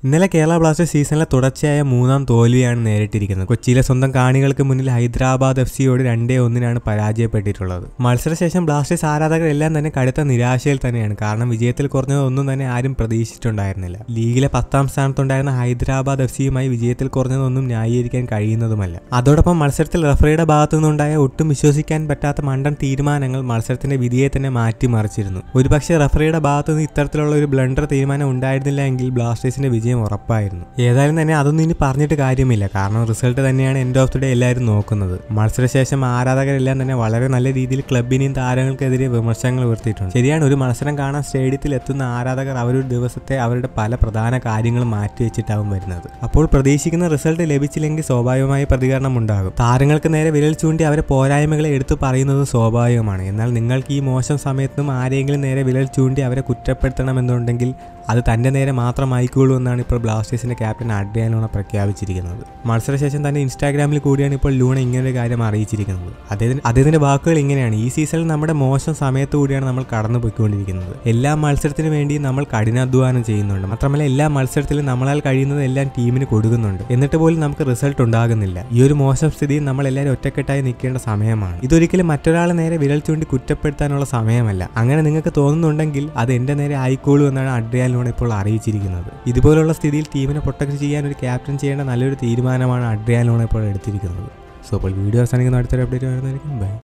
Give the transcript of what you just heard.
ഇന്നലെ കേരള ബ്ലാസ്റ്റേഴ്സ് സീസണിലെ തുടർച്ചയായ മൂന്നാം തോൽവിയാണ് നേരിട്ടിരിക്കുന്നത് കൊച്ചിയിലെ സ്വന്തം കാണികൾക്ക് മുന്നിൽ ഹൈദരാബാദ് എഫ് സിയോട് രണ്ടേ ഒന്നിനാണ് പരാജയപ്പെട്ടിട്ടുള്ളത് മത്സരശേഷം ബ്ലാസ്റ്റേഴ്സ് ആരാധകരെല്ലാം തന്നെ കടുത്ത നിരാശയിൽ തന്നെയാണ് കാരണം വിജയത്തിൽ കുറഞ്ഞത് ഒന്നും തന്നെ ആരും പ്രതീക്ഷിച്ചിട്ടുണ്ടായിരുന്നില്ല ലീഗിലെ പത്താം സ്ഥാനത്തുണ്ടായിരുന്ന ഹൈദരാബാദ് എഫ് സിയുമായി വിജയത്തിൽ കുറഞ്ഞതൊന്നും ന്യായീകരിക്കാൻ കഴിയുന്നതുമല്ല അതോടൊപ്പം മത്സരത്തിൽ റഫറിയുടെ ഭാഗത്തു നിന്നുണ്ടായ ഒട്ടും വിശ്വസിക്കാൻ പറ്റാത്ത മണ്ടൻ തീരുമാനങ്ങൾ മത്സരത്തിന്റെ വിധിയെ തന്നെ മാറ്റിമറിച്ചിരുന്നു ഒരുപക്ഷെ റഫറിയുടെ ഭാഗത്തു നിന്ന് ഇത്തരത്തിലുള്ള ഒരു ബ്ലണ്ടർ തീരുമാനം ഉണ്ടായിരുന്നില്ല എങ്കിൽ ബ്ലാസ്റ്റേഴ്സിന്റെ വിജയം ഉറപ്പായിരുന്നു ഏതായാലും തന്നെ അതൊന്നും ഇനി പറഞ്ഞിട്ട് കാര്യമില്ല കാരണം റിസൾട്ട് തന്നെയാണ് എൻഡ് ഓഫ് ദി ഡേ എല്ലാവരും നോക്കുന്നത് മത്സരശേഷം ആരാധകരെല്ലാം തന്നെ വളരെ നല്ല രീതിയിൽ ക്ലബിനെയും താരങ്ങൾക്കെതിരെ വിമർശനങ്ങൾ ഉയർത്തിയിട്ടുണ്ട് ശരിയാണ് ഒരു മത്സരം കാണാൻ സ്റ്റേഡിയത്തിൽ എത്തുന്ന ആരാധകർ അവരൊരു ദിവസത്തെ അവരുടെ പല പ്രധാന കാര്യങ്ങളും മാറ്റിവെച്ചിട്ടാവും വരുന്നത് അപ്പോൾ പ്രതീക്ഷിക്കുന്ന റിസൾട്ട് ലഭിച്ചില്ലെങ്കിൽ സ്വാഭാവികമായ പ്രതികരണം ഉണ്ടാകും താരങ്ങൾക്ക് നേരെ വിരൽ ചൂണ്ടി അവരെ പോരായ്മകളെ എടുത്തു പറയുന്നത് സ്വാഭാവികമാണ് എന്നാൽ നിങ്ങൾക്ക് ഈ മോശം സമയത്തും ആരെങ്കിലും നേരെ വിരൽ ചൂണ്ടി അവരെ കുറ്റപ്പെടുത്തണമെന്നുണ്ടെങ്കിൽ അത് തൻ്റെ നേരെ മാത്രമായിക്കോളൂ എന്നാണ് ഇപ്പോൾ ബ്ലാസ്റ്റേഴ്സിന്റെ ക്യാപ്റ്റൻ അഡ്രിയാൻ ലൂണ പ്രഖ്യാപിച്ചിരിക്കുന്നത് മത്സരശേഷം തന്നെ ഇൻസ്റ്റാഗ്രാമിൽ കൂടിയാണ് ഇപ്പോൾ ലൂണ ഇങ്ങനൊരു കാര്യം അറിയിച്ചിരിക്കുന്നത് അദ്ദേഹത്തിന് അദ്ദേഹത്തിന്റെ വാക്കുകൾ ഇങ്ങനെയാണ് ഈ സീസണിൽ നമ്മുടെ മോശം സമയത്ത് കൂടിയാണ് നമ്മൾ കടന്നു പോയിക്കൊണ്ടിരിക്കുന്നത് എല്ലാ മത്സരത്തിനു വേണ്ടി നമ്മൾ കഠിനാധ്വാനം ചെയ്യുന്നുണ്ട് മാത്രമല്ല എല്ലാ മത്സരത്തിലും നമ്മളാൽ കഴിയുന്നത് എല്ലാം ടീമിന് കൊടുക്കുന്നുണ്ട് എന്നിട്ട് പോലും നമുക്ക് റിസൾട്ട് ഉണ്ടാകുന്നില്ല ഈ ഒരു മോശം സ്ഥിതിയിൽ നമ്മൾ എല്ലാവരും ഒറ്റക്കെട്ടായി നിൽക്കേണ്ട സമയമാണ് ഇതൊരിക്കലും മറ്റൊരാളെ നേരെ വിരൽ ചൂണ്ടി കുറ്റപ്പെടുത്താനുള്ള സമയമല്ല അങ്ങനെ നിങ്ങൾക്ക് തോന്നുന്നുണ്ടെങ്കിൽ അത് എന്റെ നേരെ ആയിക്കോളൂ എന്നാണ് അഡ്രിയാൻ ലൂണ ഇപ്പോൾ അറിയിച്ചിരിക്കുന്നത് ഇതുപോലുള്ള സ്ഥിതിയിൽ ടീമിനെ പ്രൊട്ടക്ട് ചെയ്യാൻ ഒരു ക്യാപ്റ്റൻ ചെയ്യേണ്ട നല്ലൊരു തീരുമാനമാണ് അഡ്രിയാൻ ലൂണ ഇപ്പോൾ എടുത്തിരിക്കുന്നത് സോ അപ്പോൾ വീഡിയോ അവസാനിക്കുന്ന അടുത്തൊരു അപ്ഡേറ്റ് വരുന്നതായിരിക്കും ബൈ